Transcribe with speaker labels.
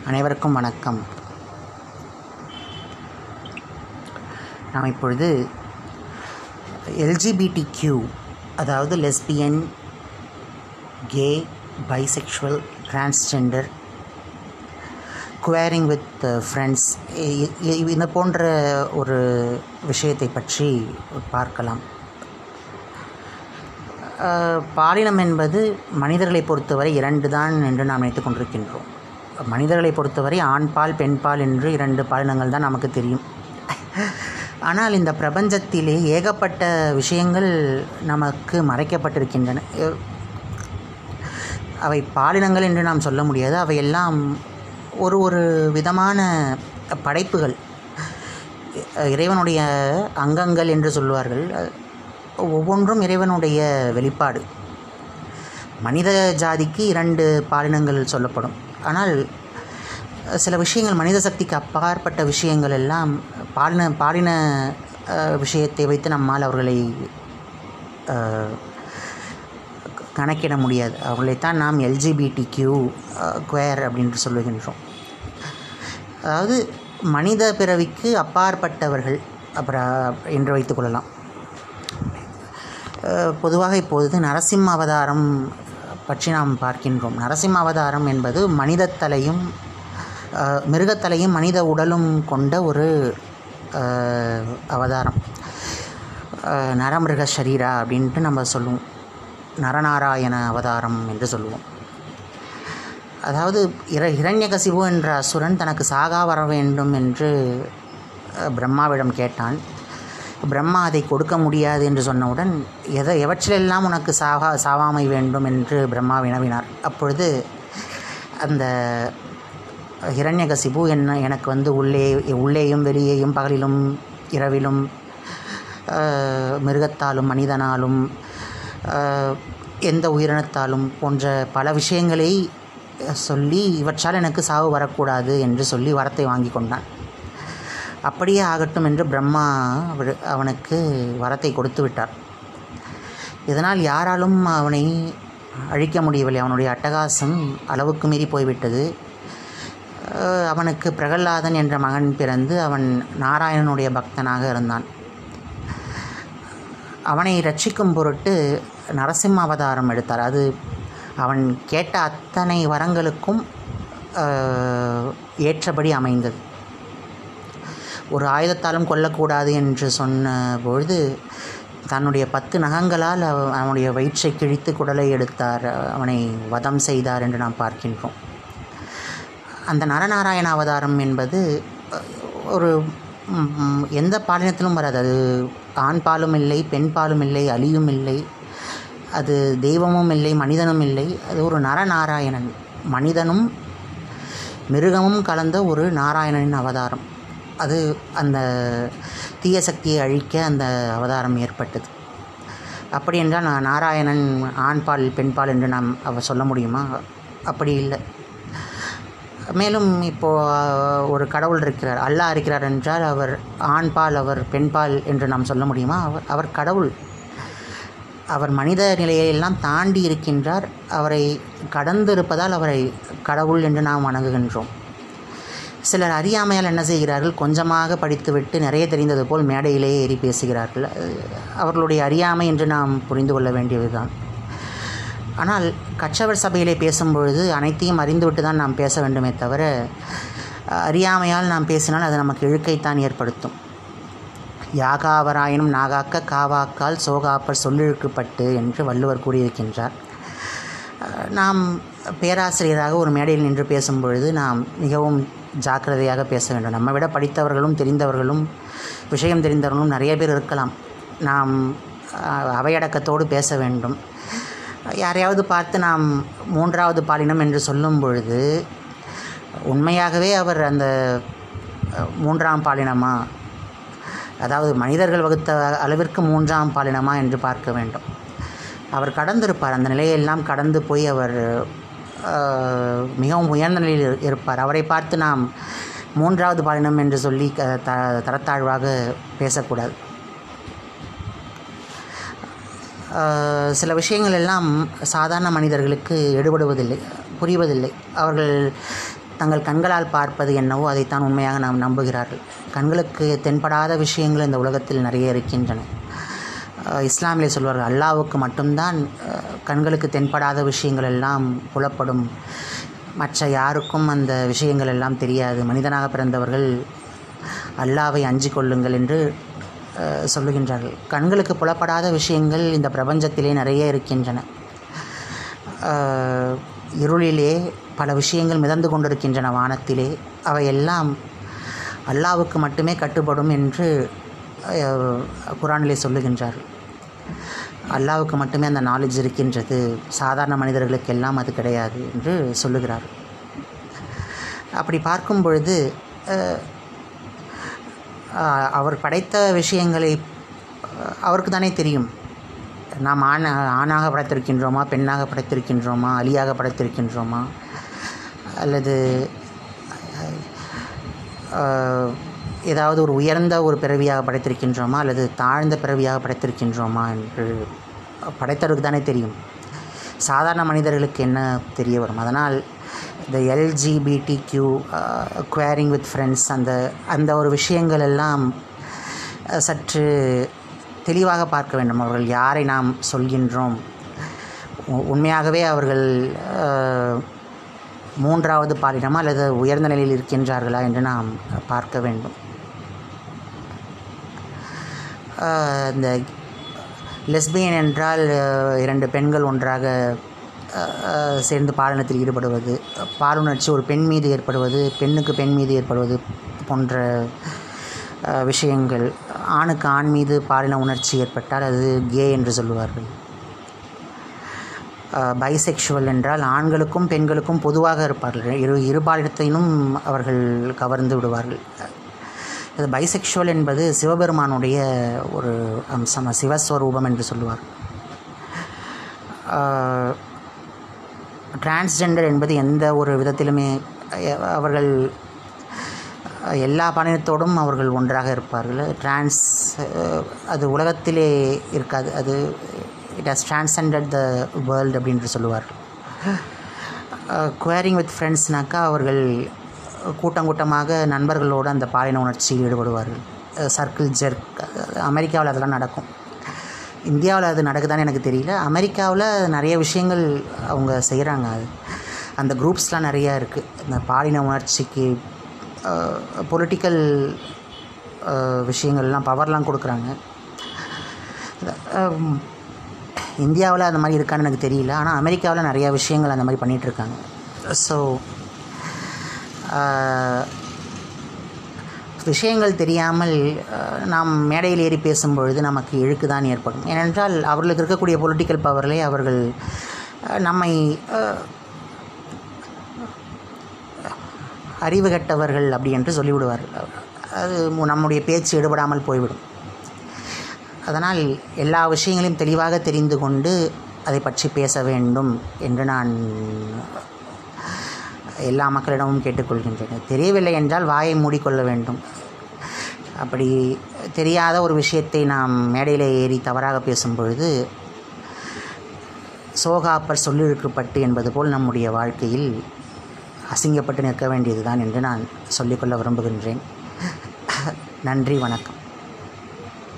Speaker 1: அனைவருக்கும் வணக்கம் நாம் இப்பொழுது எல்ஜிபிடி கியூ அதாவது lesbian gay bisexual transgender queering with friends இது போன்ற ஒரு விஷயத்தை பற்றி பார்க்கலாம் அஹ், பாலினம் என்பது மனிதர்களை பொறுத்தவரை இரண்டு தான் என்று நாம் நினைத்துக் கொண்டிருக்கின்றோம் மனிதர்களை பொறுத்தவரை ஆண்பால் பெண்பால் என்று இரண்டு பாலினங்கள் தான் நமக்கு தெரியும் ஆனால் இந்த பிரபஞ்சத்திலே ஏகப்பட்ட விஷயங்கள் நமக்கு மறைக்கப்பட்டிருக்கின்றன அஹ், அவை பாலினங்கள் என்று நாம் சொல்ல முடியாது அவையெல்லாம் ஒரு ஒரு விதமான படைப்புகள் இறைவனுடைய அங்கங்கள் என்று சொல்லுவார்கள் ஒவ்வொன்றும் இறைவனுடைய வெளிப்பாடு மனித ஜாதிக்கு இரண்டு பாலினங்கள் சொல்லப்படும் ஆனால் சில விஷயங்கள் மனித சக்திக்கு அப்பாற்பட்ட விஷயங்கள் எல்லாம் பாலின பாலின அஹ், விஷயத்தை வைத்து நம்மால் அவர்களை அஹ், கணக்கிட முடியாது அவர்களைத்தான் நாம் எல்ஜிபிடி கியூ குவேர் அப்படின்னு சொல்லுகின்றோம் அதாவது மனித பிறவிக்கு அப்பாற்பட்டவர்கள் அப்புறம் என்று வைத்துக்கொள்ளலாம் அஹ், பொதுவாக இப்பொழுது நரசிம்ம அவதாரம் பற்றி நாம் பார்க்கின்றோம் நரசிம்ம அவதாரம் என்பது மனிதத்தலையும் அஹ், மிருகத்தலையும் மனித உடலும் கொண்ட ஒரு அஹ், அவதாரம் அஹ், நரமிருக சரீரா அப்படின்ட்டு நம்ம சொல்லுவோம் நரநாராயண அவதாரம் என்று சொல்லுவோம் அதாவது இர இரண்யகசிபு என்ற அசுரன் தனக்கு சாகா வர வேண்டும் என்று அஹ், பிரம்மாவிடம் கேட்டான் பிரம்மா அதை கொடுக்க முடியாது என்று சொன்னவுடன் எதை எவற்றிலெல்லாம் உனக்கு சாகா சாவாமை வேண்டும் என்று பிரம்மா வினவினார் அப்பொழுது அந்த ஹிரண்யகசிபு என்ன எனக்கு வந்து உள்ளே உள்ளேயும் வெளியேயும் பகலிலும் இரவிலும் அஹ், மிருகத்தாலும் மனிதனாலும் அஹ், எந்த உயிரினத்தாலும் போன்ற பல விஷயங்களை சொல்லி இவற்றால் எனக்கு சாவு வரக்கூடாது என்று சொல்லி வரத்தை வாங்கி கொண்டான் அப்படியே ஆகட்டும் என்று பிரம்மா அவரு- அவனுக்கு வரத்தை கொடுத்து விட்டார் இதனால் யாராலும் அவனை அழிக்க முடியவில்லை அவனுடைய அட்டகாசம் அளவுக்கு மீறி போய்விட்டது அஹ் அவனுக்கு பிரகலாதன் என்ற மகன் பிறந்து அவன் நாராயணனுடைய பக்தனாக இருந்தான் அவனை ரட்சிக்கும் பொருட்டு நரசிம்ம அவதாரம் எடுத்தார் அது அவன் கேட்ட அத்தனை வரங்களுக்கும் அஹ், ஏற்றபடி அமைந்தது ஒரு ஆயுதத்தாலும் கொல்லக்கூடாது என்று சொன்ன பொழுது தன்னுடைய பத்து நகங்களால் அவ- அவனுடைய வயிற்றை கிழித்து குடலை எடுத்தார் அவனை வதம் செய்தார் என்று நாம் பார்க்கின்றோம் அந்த நரநாராயண அவதாரம் என்பது அஹ், ஒரு ம், ம், எந்த பாலினத்திலும் வராது அது ஆண் பாலும் இல்லை பெண் பாலும் இல்லை அலியும் இல்லை அது தெய்வமும் இல்லை மனிதனும் இல்லை அது ஒரு நரநாராயணன் மனிதனும் மிருகமும் கலந்த ஒரு நாராயணனின் அவதாரம் அது அந்த தீய சக்தியை அழிக்க அந்த அவதாரம் ஏற்பட்டது அப்படி என்றால் நான் நாராயணன் ஆண்பால் பெண்பால் என்று நாம் அவ சொல்ல முடியுமா அப்படி இல்லை மேலும் இப்போது ஒரு கடவுள் இருக்கிறார் அல்லாஹ் இருக்கிறார் என்றால் அவர் ஆண்பால் அவர் பெண்பால் என்று நாம் சொல்ல முடியுமா அவர் அவர் கடவுள் அவர் மனித நிலையெல்லாம் தாண்டி இருக்கின்றார் அவரை கடந்து இருப்பதால் அவரை கடவுள் என்று நாம் வணங்குகின்றோம் சிலர் அறியாமையால் என்ன செய்கிறார்கள் கொஞ்சமாக படித்துவிட்டு நிறைய தெரிந்தது போல் மேடையிலேயே ஏறி பேசுகிறார்கள் அது அவர்களுடைய அறியாமை என்று நாம் புரிந்து கொள்ள வேண்டியதுதான் ஆனால் கற்றவர் சபையிலே பேசும்பொழுது அனைத்தையும் அறிந்துவிட்டு தான் நாம் பேச வேண்டுமே தவிர அறியாமையால் நாம் பேசினால் அது நமக்கு இழுக்கைத்தான் ஏற்படுத்தும் யாகாவராயினும் நாகாக்க காவாக்கால் சோகாப்பர் சொல்லிழுக்கப்பட்டு என்று வள்ளுவர் கூறியிருக்கின்றார் அஹ், நாம் பேராசிரியராக ஒரு மேடையில் நின்று பேசும்பொழுது நாம் மிகவும் ஜாக்கிரதையாக பேச வேண்டும் நம்மை விட படித்தவர்களும் தெரிந்தவர்களும் விஷயம் தெரிந்தவர்களும் நிறைய பேர் இருக்கலாம் நாம் அஹ், அவையடக்கத்தோடு பேச வேண்டும் யாரையாவது பார்த்து நாம் மூன்றாவது பாலினம் என்று சொல்லும் பொழுது உண்மையாகவே அவர் அந்த அஹ், மூன்றாம் பாலினமா அதாவது மனிதர்கள் வகுத்த அளவிற்கு மூன்றாம் பாலினமா என்று பார்க்க வேண்டும் அவர் கடந்திருப்பார் அந்த நிலையெல்லாம் கடந்து போய் அவர் அஹ், மிகவும் உயர்ந்த நிலையில் இரு- இருப்பார் அவரை பார்த்து நாம் மூன்றாவது பாலினம் என்று சொல்லி க த தரத்தாழ்வாக பேசக்கூடாது அஹ், சில விஷயங்கள் எல்லாம் சாதாரண மனிதர்களுக்கு எடுபடுவதில்லை புரிவதில்லை அவர்கள் தங்கள் கண்களால் பார்ப்பது என்னவோ அதைத்தான் உண்மையாக நாம் நம்புகிறார்கள் கண்களுக்கு தென்படாத விஷயங்கள் இந்த உலகத்தில் நிறைய இருக்கின்றன அஹ் இஸ்லாமிலே சொல்வார்கள் அல்லாவுக்கு மட்டும்தான் அஹ், கண்களுக்கு தென்படாத விஷயங்கள் எல்லாம் புலப்படும் மற்ற யாருக்கும் அந்த விஷயங்கள் எல்லாம் தெரியாது மனிதனாக பிறந்தவர்கள் அல்லாவை அஞ்சிக் கொள்ளுங்கள் என்று அஹ், சொல்லுகின்றார்கள் கண்களுக்கு புலப்படாத விஷயங்கள் இந்த பிரபஞ்சத்திலே நிறைய இருக்கின்றன அஹ், இருளிலே பல விஷயங்கள் மிதந்து கொண்டிருக்கின்றன வானத்திலே அவையெல்லாம் அல்லாவுக்கு மட்டுமே கட்டுப்படும் என்று அஹ், குரானிலே சொல்லுகின்றார் அல்லாவுக்கு மட்டுமே அந்த நாலேஜ் இருக்கின்றது சாதாரண மனிதர்களுக்கெல்லாம் அது கிடையாது என்று சொல்லுகிறார் அப்படி பார்க்கும் பொழுது அஹ், அஹ், அவர் படைத்த விஷயங்களை அஹ், அவருக்கு தானே தெரியும் நாம் ஆண் ஆணாக படைத்திருக்கின்றோமா பெண்ணாக படைத்திருக்கின்றோமா அலியாக படைத்திருக்கின்றோமா அல்லது அஹ், ஏதாவது ஒரு உயர்ந்த ஒரு பிறவியாக படைத்திருக்கின்றோமா அல்லது தாழ்ந்த பிறவியாக படைத்திருக்கின்றோமா என்று படைத்தவருக்கு தானே தெரியும் சாதாரண மனிதர்களுக்கு என்ன தெரிய வரும் அதனால் இந்த LGBT Q queering with friends அந்த அந்த ஒரு விஷயங்கள் எல்லாம் அஹ், சற்று தெளிவாக பார்க்க வேண்டும் அவர்கள் யாரை நாம் சொல்கின்றோம் உ- உண்மையாகவே அவர்கள் அஹ், மூன்றாவது பாலினமா அல்லது உயர்ந்த நிலையில் இருக்கின்றார்களா என்று நாம் பார்க்க வேண்டும் அஹ், இந்த லெஸ்பியன் என்றால் அஹ், இரண்டு பெண்கள் ஒன்றாக அஹ், அஹ், சேர்ந்து பாலினத்தில் ஈடுபடுவது பாலுணர்ச்சி ஒரு பெண் மீது ஏற்படுவது பெண்ணுக்கு பெண் மீது ஏற்படுவது போன்ற அஹ், விஷயங்கள் ஆணுக்கு ஆண் மீது பாலின உணர்ச்சி ஏற்பட்டால் அது கே என்று சொல்லுவார்கள் பைசெக்ஷுவல் என்றால் ஆண்களுக்கும் பெண்களுக்கும் பொதுவாக இருப்பார்கள் இரு இருபாலினத்தையும் அவர்கள் கவர்ந்து விடுவார்கள் இது பைசெக்ஷுவல் என்பது சிவபெருமானுடைய ஒரு அம்சம் சிவஸ்வரூபம் என்று சொல்லுவார் டிரான்ஸ்ஜெண்டர் என்பது எந்த ஒரு விதத்திலுமே அஹ், அவர்கள் அஹ், எல்லா பாலினத்தோடும் அவர்கள் ஒன்றாக இருப்பார்கள் டிரான்ஸ் அது உலகத்திலே இருக்காது அது it has transcended the world அப்படின்று சொல்லுவார்கள் குவேரிங் வித் ஃப்ரெண்ட்ஸ்னாக்கா அவர்கள் கூட்டம் கூட்டமாக நண்பர்களோடு அந்த பாலின உணர்ச்சியில் ஈடுபடுவார்கள் சர்க்கிள் ஜெர்க் அமெரிக்காவில் அதெல்லாம் நடக்கும் இந்தியாவில் அது நடக்குதான்னு எனக்கு தெரியல அமெரிக்காவில் நிறைய விஷயங்கள் அவங்க செய்கிறாங்க அது அந்த குரூப்ஸ்லாம் நிறையா இருக்குது இந்த பாலின உணர்ச்சிக்கு பொலிட்டிக்கல் விஷயங்கள்லாம் பவர்லாம் கொடுக்குறாங்க இந்தியாவில் அந்த மாதிரி இருக்கான்னு எனக்கு தெரியல ஆனால் அமெரிக்காவில் நிறையா விஷயங்கள் அந்த மாதிரி பண்ணிகிட்ருக்காங்க ஸோ விஷயங்கள் தெரியாமல் அஹ், நாம் மேடையில் ஏறி பேசும்பொழுது நமக்கு இழுக்கு தான் ஏற்படும் ஏனென்றால் அவர்களுக்கு இருக்கக்கூடிய பொலிட்டிக்கல் பவரிலே அவர்கள் அஹ், நம்மை அஹ், அறிவு கெட்டவர்கள் அப்படி என்று சொல்லிவிடுவார்கள் அது மு- நம்முடைய பேச்சு எடுபடாமல் போய்விடும் அதனால் எல்லா விஷயங்களையும் தெளிவாக தெரிந்து கொண்டு அதை பற்றி பேச வேண்டும் என்று நான் எல்லா மக்களிடமும் கேட்டுக்கொள்கின்றேன் தெரியவில்லை என்றால் வாயை மூடிக்கொள்ள வேண்டும் அப்படி தெரியாத ஒரு விஷயத்தை நாம் மேடையில் ஏறி தவறாக பேசும் பொழுது சோகாப்பர் சொல்லிருக்கப்பட்டு என்பது போல் நம்முடைய வாழ்க்கையில் அசிங்கப்பட்டு நிற்க வேண்டியதுதான் என்று நான் சொல்லிக்கொள்ள விரும்புகின்றேன் நன்றி வணக்கம்